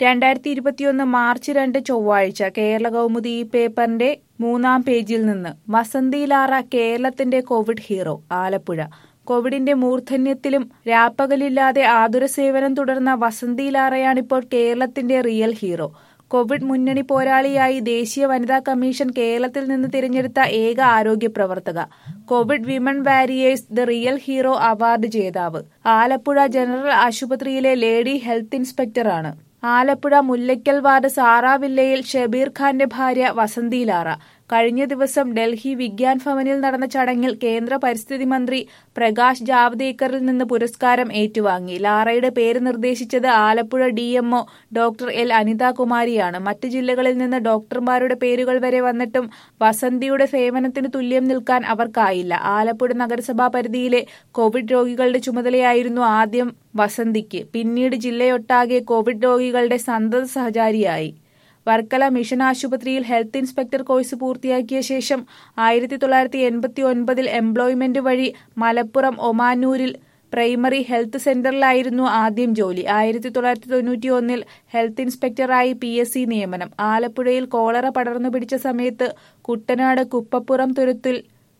രണ്ടായിരത്തി ഇരുപത്തിയൊന്ന് മാർച്ച് രണ്ട് ചൊവ്വാഴ്ച കേരള കൗമുദി ഈ പേപ്പറിന്റെ മൂന്നാം പേജിൽ നിന്ന് വസന്തിയിലാറ കേരളത്തിന്റെ കോവിഡ് ഹീറോ ആലപ്പുഴ കോവിഡിന്റെ മൂർധന്യത്തിലും രാപ്പകലില്ലാതെ ആതുര സേവനം തുടർന്ന വസന്തിയിലാറയാണിപ്പോൾ കേരളത്തിന്റെ റിയൽ ഹീറോ കോവിഡ് മുന്നണി പോരാളിയായി ദേശീയ വനിതാ കമ്മീഷൻ കേരളത്തിൽ നിന്ന് തിരഞ്ഞെടുത്ത ഏക ആരോഗ്യ പ്രവർത്തക Covid women warriors the real hero award ജേതാവ് ആലപ്പുഴ ജനറൽ ആശുപത്രിയിലെ ലേഡി ഹെൽത്ത് ഇൻസ്പെക്ടറാണ് ആലപ്പുഴ മുല്ലയ്ക്കൽ വാർഡ് സാറാവില്ലയിൽ ഷബീർ ഖാന്റെ ഭാര്യ വസന്തിയിലാറ കഴിഞ്ഞ ദിവസം ഡൽഹി വിഗ്യാൻ ഭവനിൽ നടന്ന ചടങ്ങിൽ കേന്ദ്ര പരിസ്ഥിതി മന്ത്രി പ്രകാശ് ജാവ്ദേക്കറിൽ നിന്ന് പുരസ്കാരം ഏറ്റുവാങ്ങി ലാറയുടെ പേര് നിർദ്ദേശിച്ചത് ആലപ്പുഴ ഡിഎംഒ ഡോക്ടർ എൽ അനിതാകുമാരിയാണ് മറ്റ് ജില്ലകളിൽ നിന്ന് ഡോക്ടർമാരുടെ പേരുകൾ വരെ വന്നിട്ടും വസന്തിയുടെ സേവനത്തിന് തുല്യം നിൽക്കാൻ അവർക്കായില്ല ആലപ്പുഴ നഗരസഭാ പരിധിയിലെ കോവിഡ് രോഗികളുടെ ചുമതലയായിരുന്നു ആദ്യം വസന്തിക്ക് പിന്നീട് ജില്ലയൊട്ടാകെ കോവിഡ് രോഗികളുടെ സന്തത സഹചാരിയായി വർക്കല മിഷൻ ആശുപത്രിയിൽ ഹെൽത്ത് ഇൻസ്പെക്ടർ കോഴ്സ് പൂർത്തിയാക്കിയ ശേഷം ആയിരത്തി തൊള്ളായിരത്തി എൺപത്തി ഒൻപതിൽ എംപ്ലോയ്മെന്റ് വഴി മലപ്പുറം ഒമാനൂരിൽ പ്രൈമറി ഹെൽത്ത് സെന്ററിലായിരുന്നു ആദ്യം ജോലി ആയിരത്തി തൊള്ളായിരത്തി തൊണ്ണൂറ്റി ഒന്നിൽ ഹെൽത്ത് ഇൻസ്പെക്ടറായി പി എസ് സി നിയമനം ആലപ്പുഴയിൽ കോളറ പടർന്നു പിടിച്ച സമയത്ത് കുട്ടനാട് കുപ്പപ്പുറം തുരുത്തിൽ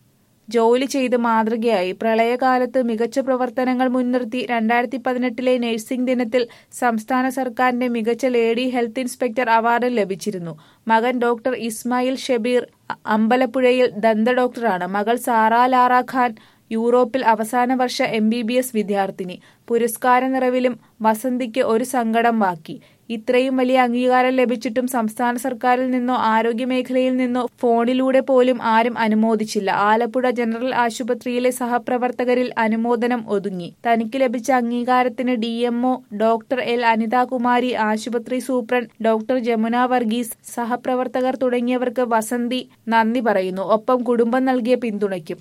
ജോലി ചെയ്ത് മാതൃകയായി പ്രളയകാലത്ത് മികച്ച പ്രവർത്തനങ്ങൾ മുൻനിർത്തി രണ്ടായിരത്തി പതിനെട്ടിലെ നഴ്സിംഗ് ദിനത്തിൽ സംസ്ഥാന സർക്കാരിന്റെ മികച്ച ലേഡി ഹെൽത്ത് ഇൻസ്പെക്ടർ അവാർഡ് ലഭിച്ചിരുന്നു മകൻ ഡോക്ടർ ഇസ്മായിൽ ഷബീർ അമ്പലപ്പുഴയിൽ ദന്ത ഡോക്ടറാണ് മകൾ സാറാ ലാറ ഖാൻ യൂറോപ്പിൽ അവസാന വർഷ എം ബി ബി എസ് വിദ്യാർത്ഥിനി പുരസ്കാര നിറവിലും വസന്തിക്ക് ഒരു സങ്കടം ബാക്കി ഇത്രയും വലിയ അംഗീകാരം ലഭിച്ചിട്ടും സംസ്ഥാന സർക്കാരിൽ നിന്നോ ആരോഗ്യമേഖലയിൽ നിന്നോ ഫോണിലൂടെ പോലും ആരും അനുമോദിച്ചില്ല ആലപ്പുഴ ജനറൽ ആശുപത്രിയിലെ സഹപ്രവർത്തകരിൽ അനുമോദനം ഒതുങ്ങി തനിക്ക് ലഭിച്ച അംഗീകാരത്തിന് ഡിഎംഒ ഡോക്ടർ എൽ അനിതാകുമാരി ആശുപത്രി സൂപ്രണ്ട് ഡോക്ടർ ജമുന വർഗീസ് സഹപ്രവർത്തകർ തുടങ്ങിയവർക്ക് വസന്തി നന്ദി പറയുന്നു ഒപ്പം കുടുംബം നൽകിയ പിന്തുണയ്ക്കും